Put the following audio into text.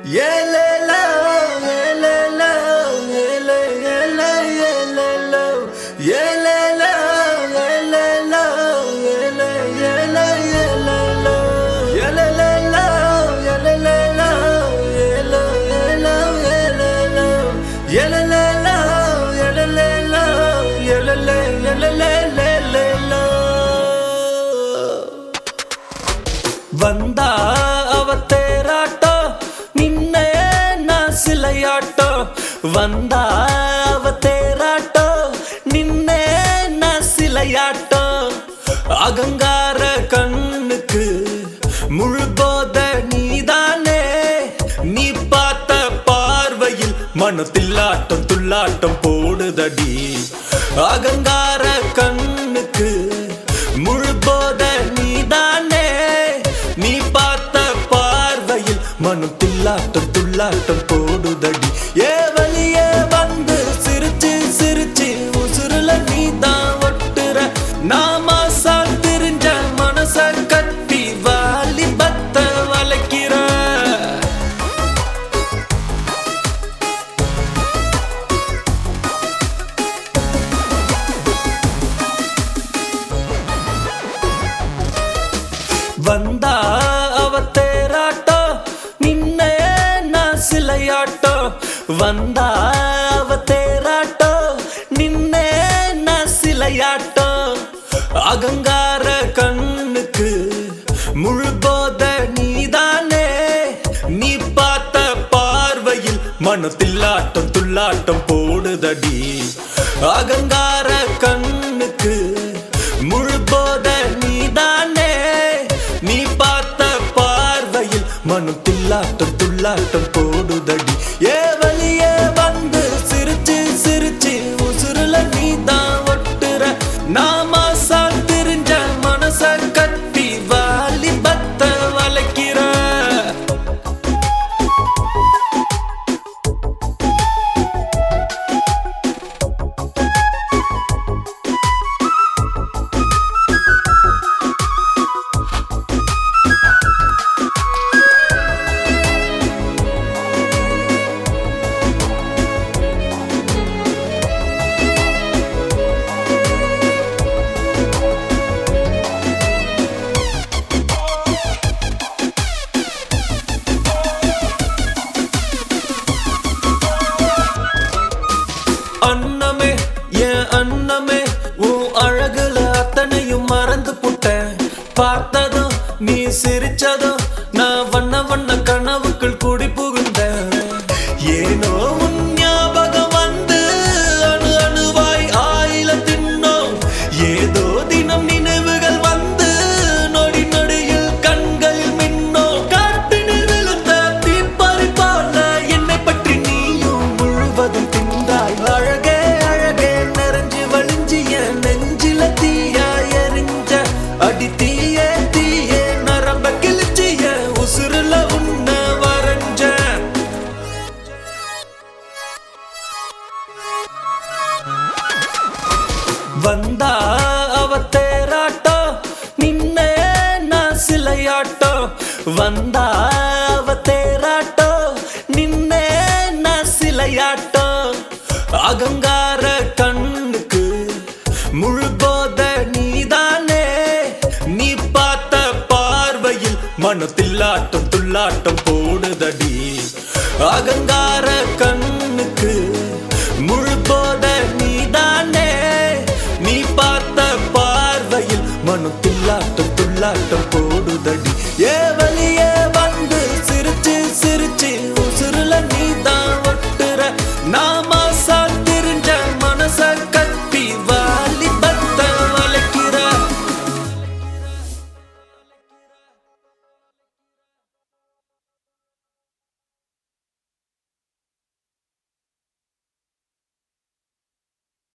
ஏலேலோ, ஏலேலோ, ஏலே, ஏலே, ஏலேலோ. ஏலேலோ, ஏலேலோ, ஏலே, ஏலே, ஏலேலோ. ஏலேலேலோ, ஏலேலேலோ, ஏலோ, ஏலோ, ஏலேலோ. ஏலேலேலோ, ஏலேலேலோ, ஏலேலே, ஏலேலேலேலேலோ. வந்தா அவ தேராட்டோ நின்னே நான் சிலையாட்டோ வந்தா அவ தேராட்டோ நின்னே நான் சிலையாட்டோ அகங்கார கண்ணுக்கு முழு போத நீதானே நீ பார்த்த பார்வையில் மனத்தில்லாட்டம் துள்ளாட்டம் போடுதடி அகங்கார கண்ணுக்கு முழு போத நீதானே நீ பார்த்த பார்வையில் மனம் தில்லாட்டம் துள்ளாட்டம் போடுதடி ஏ வழியே வந்து சிரிச்சு சிரிச்சு உசுருல நீ தான் ஒட்டுற நாம சாத்திருஞ்ச மனச கட்டி வாலி பத்த வளைக்கிற வந்தா அவ தேராட்டோ நின்னே நான் சிலையாட்டோ வந்தா அவ தேராட்டோ நின்னே நான் சிலையாட்டோ அகங்கார கண்ணுக்கு முழு போத நீதானே நீ பார்த்த பார்வையில் மனத்தில்லாட்டம் துள்ளாட்டம் போடுதடி அகங்கார கண்ணுக்கு முழு போத நீதானே நீ பார்த்த பார்வையில் மனம் தில்லாட்டம் துள்ளாட்டம் போடுதடி ஏ வழியே வந்து சிரிச்சு சிரிச்சு உசுருல நீ தான் ஒட்டுற நாம சாத்திருஞ்ச மனச கட்டி வாலி பத்த வளைக்கிற அன்னமே என் அன்னமே உன் அழகுல அத்தனையும் மறந்து புட்டேன் பார்த்ததும் நீ சிரிச்சதும் நான் வண்ண வண்ண கனவுக்குள் கூடி புகுந்தேன் ஏனோ உன் ஞாபகம் வந்து அணு அணுவாய் ஆயில தின்னோம் ஏதோ தினம் நினைவுகள் வந்து நொடி நொடியில் கண்களில் மின்னோம் காட்டினில் விழுந்த தீப்பறி போல என்னை பற்றி நீயும் முழுவதும் தின்றாய் அழகே அழகே நிறைஞ்சு வழிஞ்சிய நெஞ்சில தீயா எரிஞ்ச அடி தீயே தீயே நரம்ப கிழிச்சிய உசுருல உன்ன வரைஞ்ச வந்தா அவ தேராட்டோ நின்னே நான் சிலையாட்டோ வந்தா அவ தேராட்டோ நின்னே நான் சிலையாட்டோ அகங்கார கண்ணுக்கு முழு போத நீதானே நீ பார்த்த பார்வையில் மனத்தில்லாட்டம் துள்ளாட்டம் போடுதடி அகங்கார கண்